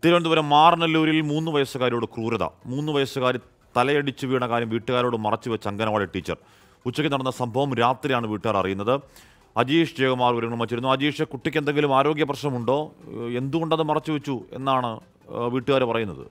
തിരുവനന്തപുരം മാറനല്ലൂരിൽ മൂന്ന് വയസ്സുകാരിയോട് ക്രൂരത മൂന്ന് വയസ്സുകാരി തലയടിച്ച് വീണ കാര്യം വീട്ടുകാരോട് മറച്ചു വെച്ച അംഗനവാടി ടീച്ചർ ഉച്ചയ്ക്ക് നടന്ന സംഭവം രാത്രിയാണ് വീട്ടുകാർ അറിയുന്നത് അജീഷ് ജയകുമാർ വിവരങ്ങൾ വച്ചിരുന്നു അജീഷ് കുട്ടിക്ക് എന്തെങ്കിലും ആരോഗ്യ പ്രശ്നമുണ്ടോ ഏഹ് എന്തുകൊണ്ടത് മറച്ചു വെച്ചു എന്നാണ് വീട്ടുകാർ പറയുന്നത്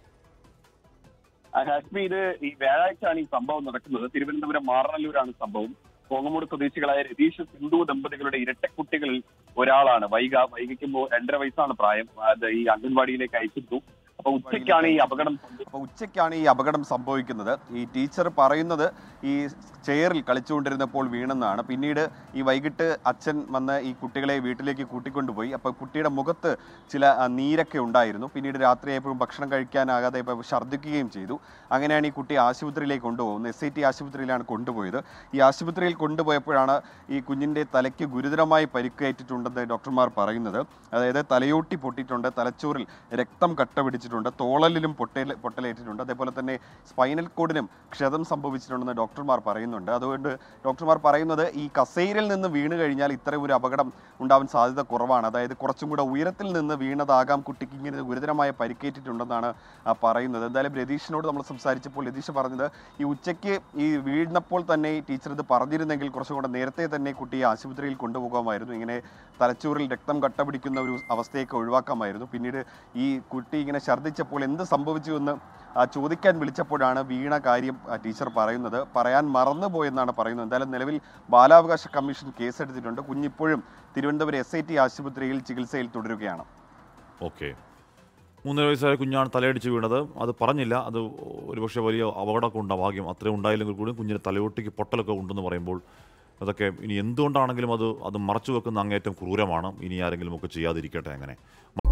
ആ, ഹാഷ്മി ഇത് ഈ വ്യാഴാഴ്ചയാണ് ഈ സംഭവം നടക്കുന്നത് തിരുവനന്തപുരം മാറനല്ലൂരാണ് സംഭവം കോങ്ങമൂട് സ്വദേശികളായ രതീഷ് സിന്ധു ദമ്പതികളുടെ ഇരട്ടക്കുട്ടികളിൽ ഒരാളാണ് വൈഗ വൈകയ്ക്ക് മോ- രണ്ടര വയസ്സാണ് പ്രായം അത് ഈ അംഗൻവാടിയിലേക്ക് അയച്ചിരുന്നു അപ്പൊ ഉച്ചയ്ക്കാണ് ഈ അപകടം സംഭവിച്ചത് അപ്പോൾ ഉച്ചയ്ക്കാണ് ഈ അപകടം സംഭവിക്കുന്നത് ഈ ടീച്ചർ പറയുന്നത് ഈ ചെയറിൽ കളിച്ചുകൊണ്ടിരുന്നപ്പോൾ വീണെന്നാണ് പിന്നീട് ഈ വൈകിട്ട് അച്ഛൻ വന്ന് ഈ കുട്ടികളെ വീട്ടിലേക്ക് കൂട്ടിക്കൊണ്ടുപോയി അപ്പോൾ കുട്ടിയുടെ മുഖത്ത് ചില ആ, നീരൊക്കെ ഉണ്ടായിരുന്നു പിന്നീട് രാത്രിയായപ്പോഴും ഭക്ഷണം കഴിക്കാനാകാതെ ഇപ്പോൾ ഛർദ്ദിക്കുകയും ചെയ്തു അങ്ങനെയാണ് ഈ കുട്ടി ആശുപത്രിയിലേക്ക് കൊണ്ടുപോകുന്നത് എസ് ഐ ടി ആശുപത്രിയിലാണ് കൊണ്ടുപോയത് ഈ ആശുപത്രിയിൽ കൊണ്ടുപോയപ്പോഴാണ് ഈ കുഞ്ഞിൻ്റെ തലയ്ക്ക് ഗുരുതരമായി പരിക്കേറ്റിട്ടുണ്ടെന്ന് ഡോക്ടർമാർ പറയുന്നത് അതായത് തലയോട്ടി പൊട്ടിയിട്ടുണ്ട് തലച്ചോറിൽ രക്തം കട്ട പിടിച്ചിട്ടുണ്ട് തോളലിലും പൊട്ടൽ പൊട്ടലേറ്റിട്ടുണ്ട് അതേപോലെ തന്നെ സ്പൈനൽ കോഡിനും ക്ഷതം സംഭവിച്ചിട്ടുണ്ടെന്ന് ഡോക്ടർമാർ പറയുന്നുണ്ട് അതുകൊണ്ട് ഡോക്ടർമാർ പറയുന്നത് ഈ കസേരയിൽ നിന്ന് വീണ് കഴിഞ്ഞാൽ ഇത്തരം ഒരു അപകടം ഉണ്ടാവാൻ സാധ്യത കുറവാണ് അതായത് കുറച്ചും കൂടെ ഉയരത്തിൽ നിന്ന് വീണതാകാം കുട്ടിക്ക് ഇങ്ങനെ ഗുരുതരമായ പരിക്കേറ്റിട്ടുണ്ടെന്നാണ് ആ, പറയുന്നത് എന്തായാലും രതീഷിനോട് നമ്മൾ സംസാരിച്ചപ്പോൾ രതീഷ് പറഞ്ഞത് ഈ ഉച്ചയ്ക്ക് ഈ വീഴുന്നപ്പോൾ തന്നെ ഈ ടീച്ചർ ഇത് പറഞ്ഞിരുന്നെങ്കിൽ കുറച്ചും കൂടെ നേരത്തെ തന്നെ കുട്ടിയെ ആശുപത്രിയിൽ കൊണ്ടുപോകാമായിരുന്നു ഇങ്ങനെ തലച്ചോറിൽ രക്തം കട്ട പിടിക്കുന്ന ഒരു അവസ്ഥയൊക്കെ ഒഴിവാക്കാമായിരുന്നു പിന്നീട് ഈ കുട്ടി ഇങ്ങനെ ഛർദ്ദിച്ചപ്പോൾ എന്ത് സംഭവിച്ചു എന്ന് ആ, ചോദിക്കാൻ വിളിച്ചപ്പോഴാണ് വീണ കാര്യം ആ, ടീച്ചർ പറയുന്നത് പറയാൻ മറന്നുപോയെന്നാണ് പറയുന്നത് എന്തായാലും നിലവിൽ ബാലാവകാശ കമ്മീഷൻ കേസെടുത്തിട്ടുണ്ട് കുഞ്ഞിപ്പോഴും തിരുവനന്തപുരം എസ് ഐ ടി ആശുപത്രിയിൽ ചികിത്സയിൽ തുടരുകയാണ് ഓക്കെ മൂന്നര വയസ്സായ കുഞ്ഞാണ് തലയടിച്ച് വീണത് അത് പറഞ്ഞില്ല അത് ഒരുപക്ഷെ വലിയ അപകടമൊക്കെ ഉണ്ടാവും ഭാഗ്യം അത്രയും ഉണ്ടായില്ലെങ്കിൽ കൂടി കുഞ്ഞിന് തലയൊട്ടിക്ക് പൊട്ടലൊക്കെ ഉണ്ടെന്ന് പറയുമ്പോൾ അതൊക്കെ ഇനി എന്തുകൊണ്ടാണെങ്കിലും അത് അത് മറച്ചു വെക്കുന്ന അങ്ങേറ്റം ക്രൂരമാണ് ഇനി ആരെങ്കിലും ഒക്കെ ചെയ്യാതിരിക്കട്ടെ അങ്ങനെ